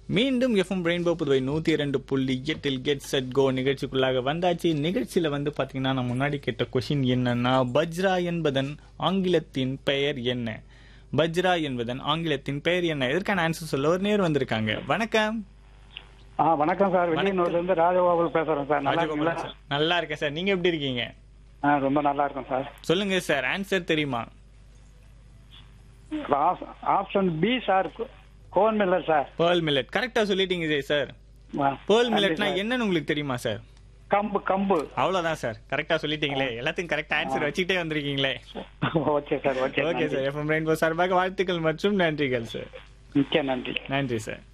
மீண்டும் FM rainbow Puduvai நூத்தி இரண்டு புள்ளி எட்டில் கெட் செட் கோ நிகழ்ச்சிக்குள்ளாக வந்தாச்சு நிகழ்ச்சியில வந்து பாத்தீங்கன்னா நான் முன்னாடி கேட்ட கொஷின் என்னன்னா பஜ்ரா என்பதன் ஆங்கிலத்தின் பெயர் என்ன பஜ்ரா என்பதன் ஆங்கிலத்தின் பெயர் என்ன இதற்கான ஆன்சர் சொல்ல ஒரு நேர் வந்திருக்காங்க வணக்கம் ஆ வணக்கம் சார் வெளியூர்ல இருந்து ராஜகோபால் பேசுறேன் சார் நல்லா இருக்கீங்களா ராஜகோபாலன் சார். நல்லா இருக்கேன் சார் நீங்க எப்படி இருக்கீங்க ஆ ரொம்ப நல்லா இருக்கும் சார் சொல்லுங்க சார் ஆன்சர் தெரியுமா option B sir corn millet sir pearl millet கரெக்டா சொல்லிட்டீங்க சார் ஆ, பேர்ல் நன்றி மில்லட்னா சார். என்னன்னு உங்களுக்கு தெரியுமா சார் கம்பு கம்பு அவ்வளவுதான் சார் கரெக்டா சொல்லிட்டீங்களே எல்லாத்தையும் கரெக்டா ஆன்சர் வச்சுக்கிட்டே வந்திருக்கீங்களே okay sir okay okay sir FM rainbow சார்பாக வாழ்த்துக்கள் மற்றும் நன்றிகள் சார் மிக்க நன்றி நன்றி சார்